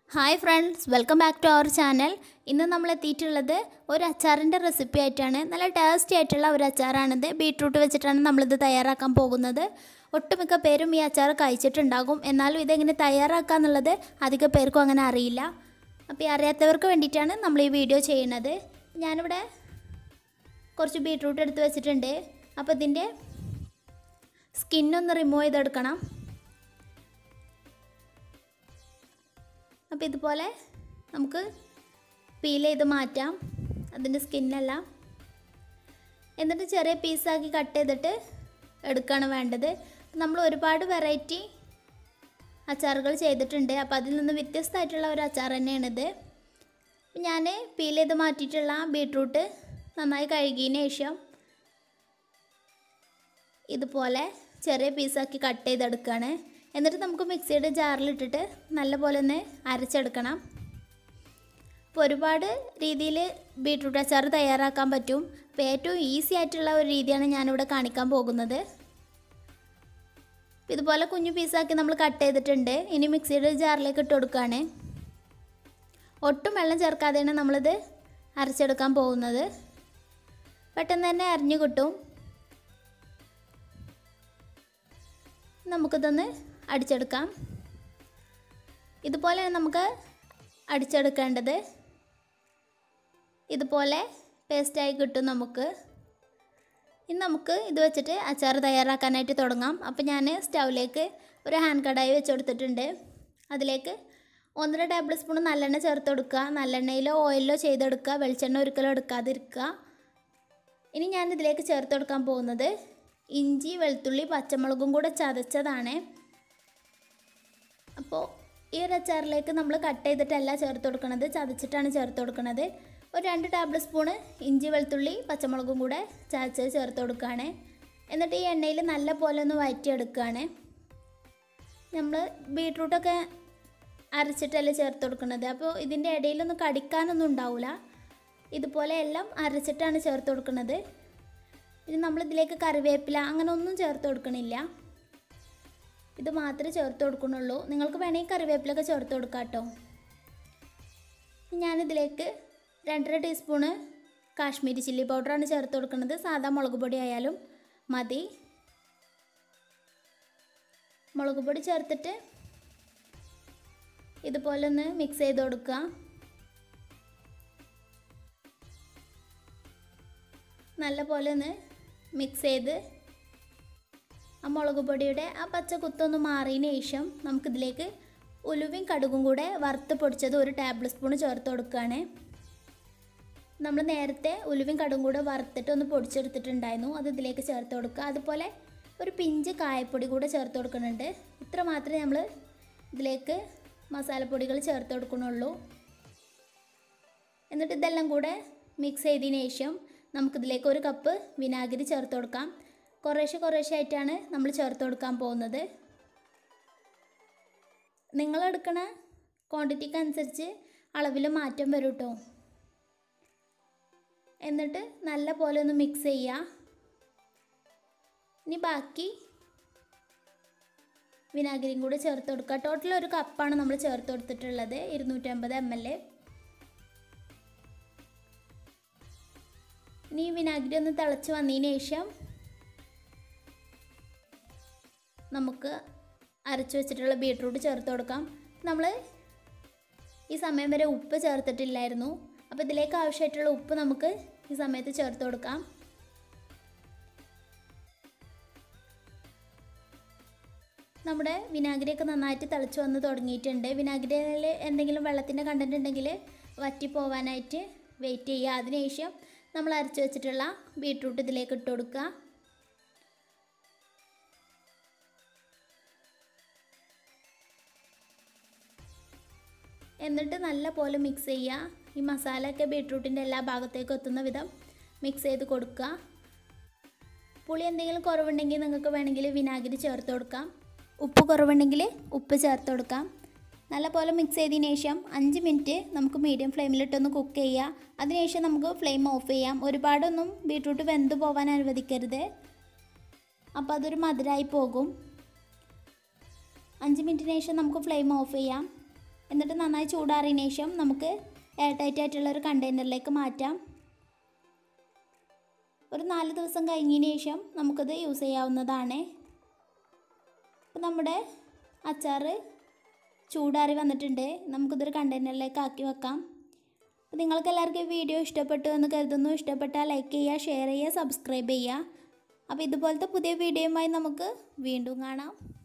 hi friends welcome back to our channel ഇന്ന് നമ്മൾ എത്തിയിട്ടുള്ളത് ഒരു അച്ചാറിൻ്റെ റെസിപ്പി ആയിട്ടാണ് നല്ല ടേസ്റ്റി ആയിട്ടുള്ള ഒരു അച്ചാറാണിത് ബീട്രൂട്ട് വെച്ചിട്ടാണ് നമ്മളിത് തയ്യാറാക്കാൻ പോകുന്നത് ഒട്ടുമിക്ക പേരും ഈ അച്ചാർ കഴിച്ചിട്ടുണ്ടാകും എന്നാലും ഇതെങ്ങനെ തയ്യാറാക്കുക എന്നുള്ളത് അധിക പേർക്കും അങ്ങനെ അറിയില്ല അപ്പോൾ ഈ അറിയാത്തവർക്ക് വേണ്ടിയിട്ടാണ് നമ്മൾ ഈ വീഡിയോ ചെയ്യുന്നത് ഞാനിവിടെ കുറച്ച് ബീട്രൂട്ട് എടുത്ത് വെച്ചിട്ടുണ്ട് അപ്പോൾ ഇതിൻ്റെ സ്കിന്നൊന്ന് റിമൂവ് ചെയ്തെടുക്കണം അപ്പോൾ ഇതുപോലെ നമുക്ക് പീൽ ചെയ്ത് മാറ്റാം അതിൻ്റെ സ്കിന്നെല്ലാം എന്നിട്ട് ചെറിയ പീസാക്കി കട്ട് ചെയ്തിട്ട് എടുക്കുകയാണ് വേണ്ടത് നമ്മൾ ഒരുപാട് വെറൈറ്റി അച്ചാറുകൾ ചെയ്തിട്ടുണ്ട് അപ്പോൾ അതിൽ നിന്ന് വ്യത്യസ്തമായിട്ടുള്ള ഒരു അച്ചാർ തന്നെയാണിത് ഞാൻ പീൽ ചെയ്ത് മാറ്റിയിട്ടുള്ള ബീട്രൂട്ട് നന്നായി കഴുകിയതിന് ശേഷം ഇതുപോലെ ചെറിയ പീസാക്കി കട്ട് ചെയ്തെടുക്കുകയാണ് എന്നിട്ട് നമുക്ക് മിക്സിയുടെ ജാറിലിട്ടിട്ട് നല്ലപോലെ ഒന്ന് അരച്ചെടുക്കണം അപ്പോൾ ഒരുപാട് രീതിയിൽ ബീട്രൂട്ട് അച്ചാർ തയ്യാറാക്കാൻ പറ്റും അപ്പോൾ ഏറ്റവും ഈസി ആയിട്ടുള്ള ഒരു രീതിയാണ് ഞാനിവിടെ കാണിക്കാൻ പോകുന്നത് ഇതുപോലെ കുഞ്ഞു പീസാക്കി നമ്മൾ കട്ട് ചെയ്തിട്ടുണ്ട് ഇനി മിക്സിയുടെ ജാറിലേക്ക് ഇട്ട് കൊടുക്കുകയാണ് ഒട്ടും വെള്ളം ചേർക്കാതെയാണ് നമ്മളിത് അരച്ചെടുക്കാൻ പോകുന്നത് പെട്ടെന്ന് തന്നെ അരിഞ്ഞു കിട്ടും നമുക്കിതൊന്ന് അടിച്ചെടുക്കാം ഇതുപോലെ നമുക്ക് അടിച്ചെടുക്കേണ്ടത് ഇതുപോലെ പേസ്റ്റായി കിട്ടും നമുക്ക് ഇനി നമുക്ക് ഇത് വെച്ചിട്ട് അച്ചാർ തയ്യാറാക്കാനായിട്ട് തുടങ്ങാം അപ്പോൾ ഞാൻ സ്റ്റൗവിലേക്ക് ഒരു ഹാൻഡ് കടായി വെച്ച് കൊടുത്തിട്ടുണ്ട് അതിലേക്ക് ഒന്നര ടേബിൾ സ്പൂൺ നല്ലെണ്ണ ചേർത്ത് കൊടുക്കുക നല്ലെണ്ണയിലോ ഓയിലോ ചെയ്തെടുക്കുക വെളിച്ചെണ്ണ ഒരിക്കലും എടുക്കാതിരിക്കുക ഇനി ഞാൻ ഇതിലേക്ക് ചേർത്ത് കൊടുക്കാൻ പോകുന്നത് ഇഞ്ചി വെളുത്തുള്ളി പച്ചമുളകും കൂടെ ചതച്ചതാണ് അപ്പോൾ ഈ ഒരു അച്ചാറിലേക്ക് നമ്മൾ കട്ട് ചെയ്തിട്ടല്ല ചേർത്ത് കൊടുക്കുന്നത് ചതച്ചിട്ടാണ് ചേർത്ത് കൊടുക്കുന്നത് ഒരു രണ്ട് ടേബിൾ സ്പൂണ് ഇഞ്ചി വെളുത്തുള്ളി പച്ചമുളകും കൂടെ ചതച്ചത് ചേർത്ത് കൊടുക്കുകയാണ് എന്നിട്ട് ഈ എണ്ണയിൽ നല്ല പോലെ ഒന്ന് വഴറ്റിയെടുക്കുകയാണ് നമ്മൾ ബീട്രൂട്ടൊക്കെ അരച്ചിട്ടല്ലേ ചേർത്ത് കൊടുക്കുന്നത് അപ്പോൾ ഇതിൻ്റെ ഇടയിലൊന്നും കടിക്കാനൊന്നും ഉണ്ടാവില്ല ഇതുപോലെ എല്ലാം അരച്ചിട്ടാണ് ചേർത്ത് കൊടുക്കുന്നത് ഇനി നമ്മൾ ഇതിലേക്ക് കറിവേപ്പില അങ്ങനെ ഒന്നും ചേർത്ത് കൊടുക്കണില്ല ഇത് മാത്രമേ ചേർത്ത് കൊടുക്കണുള്ളൂ നിങ്ങൾക്ക് വേണമെങ്കിൽ കറിവേപ്പിലൊക്കെ ചേർത്ത് കൊടുക്കാം കേട്ടോ ഞാനിതിലേക്ക് രണ്ടര ടീസ്പൂണ് കാശ്മീരി ചില്ലി പൗഡറാണ് ചേർത്ത് കൊടുക്കുന്നത് സാധാ മുളക് പൊടി ആയാലും മതി മുളക് പൊടി ചേർത്തിട്ട് ഇതുപോലെ ഒന്ന് മിക്സ് ചെയ്ത് കൊടുക്കുക നല്ല പോലെ ഒന്ന് മിക്സ് ചെയ്ത് ആ മുളക് പൊടിയുടെ ആ പച്ച കുത്തൊന്ന് മാറിയതിന് ശേഷം നമുക്കിതിലേക്ക് ഉലുവയും കടുകും കൂടെ വറുത്ത് പൊടിച്ചത് ഒരു ടേബിൾ സ്പൂൺ ചേർത്ത് കൊടുക്കുകയാണ് നമ്മൾ നേരത്തെ ഉലുവയും കടുകും കൂടെ വറുത്തിട്ട് ഒന്ന് പൊടിച്ചെടുത്തിട്ടുണ്ടായിരുന്നു അത് ഇതിലേക്ക് ചേർത്ത് കൊടുക്കുക അതുപോലെ ഒരു പിഞ്ച് കായപ്പൊടി കൂടെ ചേർത്ത് കൊടുക്കുന്നുണ്ട് ഇത്ര മാത്രമേ നമ്മൾ ഇതിലേക്ക് മസാലപ്പൊടികൾ ചേർത്ത് കൊടുക്കണുള്ളൂ എന്നിട്ട് ഇതെല്ലാം കൂടെ മിക്സ് ചെയ്തതിന് ശേഷം നമുക്കിതിലേക്ക് ഒരു കപ്പ് വിനാഗിരി ചേർത്ത് കൊടുക്കാം കുറേശ്ശെ കുറേശ്ശെ ആയിട്ടാണ് നമ്മൾ ചേർത്ത് കൊടുക്കാൻ പോകുന്നത് നിങ്ങളെടുക്കണ ക്വാണ്ടിറ്റിക്ക് അനുസരിച്ച് അളവിൽ മാറ്റം വരും കേട്ടോ എന്നിട്ട് നല്ല പോലെ ഒന്ന് മിക്സ് ചെയ്യുക ഇനി ബാക്കി വിനാഗിരിയും കൂടി ചേർത്ത് കൊടുക്കുക ടോട്ടൽ ഒരു കപ്പാണ് നമ്മൾ ചേർത്ത് കൊടുത്തിട്ടുള്ളത് ഇരുന്നൂറ്റമ്പത് എം എൽ ഇനി ഈ വിനാഗിരി ഒന്ന് തിളച്ച് വന്നതിന് ശേഷം നമുക്ക് അരച്ച് വെച്ചിട്ടുള്ള ബീട്രൂട്ട് ചേർത്ത് കൊടുക്കാം നമ്മൾ ഈ സമയം വരെ ഉപ്പ് ചേർത്തിട്ടില്ലായിരുന്നു അപ്പോൾ ഇതിലേക്ക് ആവശ്യമായിട്ടുള്ള ഉപ്പ് നമുക്ക് ഈ സമയത്ത് ചേർത്ത് കൊടുക്കാം നമ്മുടെ വിനാഗിരിയൊക്കെ നന്നായിട്ട് തിളച്ച് വന്ന് തുടങ്ങിയിട്ടുണ്ട് വിനാഗിരിയിൽ എന്തെങ്കിലും വെള്ളത്തിൻ്റെ കണ്ടൻറ് ഉണ്ടെങ്കിൽ വറ്റി പോവാനായിട്ട് വെയിറ്റ് ചെയ്യുക അതിനുശേഷം നമ്മൾ അരച്ച് വെച്ചിട്ടുള്ള ബീട്രൂട്ട് ഇതിലേക്ക് ഇട്ട് കൊടുക്കുക എന്നിട്ട് നല്ല പോലെ മിക്സ് ചെയ്യുക ഈ മസാലയൊക്കെ ബീട്രൂട്ടിൻ്റെ എല്ലാ ഭാഗത്തേക്കും എത്തുന്ന വിധം മിക്സ് ചെയ്ത് കൊടുക്കുക പുളി എന്തെങ്കിലും കുറവുണ്ടെങ്കിൽ നിങ്ങൾക്ക് വേണമെങ്കിൽ വിനാഗിരി ചേർത്ത് കൊടുക്കാം ഉപ്പ് കുറവുണ്ടെങ്കിൽ ഉപ്പ് ചേർത്ത് കൊടുക്കാം നല്ല പോലെ മിക്സ് ചെയ്തതിന് ശേഷം അഞ്ച് മിനിറ്റ് നമുക്ക് മീഡിയം ഫ്ലെയിമിലിട്ടൊന്ന് കുക്ക് ചെയ്യുക അതിനുശേഷം നമുക്ക് ഫ്ലെയിം ഓഫ് ചെയ്യാം ഒരുപാടൊന്നും ബീട്രൂട്ട് വെന്ത് പോകാൻ അനുവദിക്കരുത് അപ്പോൾ അതൊരു മധുരമായി പോകും അഞ്ച് മിനിറ്റിന് ശേഷം നമുക്ക് ഫ്ലെയിം ഓഫ് ചെയ്യാം എന്നിട്ട് നന്നായി ചൂടാറിയതിന് ശേഷം നമുക്ക് എയർ ടൈറ്റ് ആയിട്ടുള്ള ഒരു കണ്ടെയ്നറിലേക്ക് മാറ്റാം ഒരു നാല് ദിവസം കഴിഞ്ഞതിന് ശേഷം നമുക്കത് യൂസ് ചെയ്യാവുന്നതാണ് അപ്പോൾ നമ്മുടെ അച്ചാർ ചൂടാറി വന്നിട്ടുണ്ട് നമുക്കിതൊരു കണ്ടെയ്നറിലേക്ക് ആക്കി വെക്കാം അപ്പോൾ നിങ്ങൾക്ക് എല്ലാവർക്കും ഈ വീഡിയോ ഇഷ്ടപ്പെട്ടു എന്ന് കരുതുന്നു ഇഷ്ടപ്പെട്ടാൽ ലൈക്ക് ചെയ്യുക ഷെയർ ചെയ്യുക സബ്സ്ക്രൈബ് ചെയ്യുക അപ്പോൾ ഇതുപോലത്തെ പുതിയ വീഡിയോയുമായി നമുക്ക് വീണ്ടും കാണാം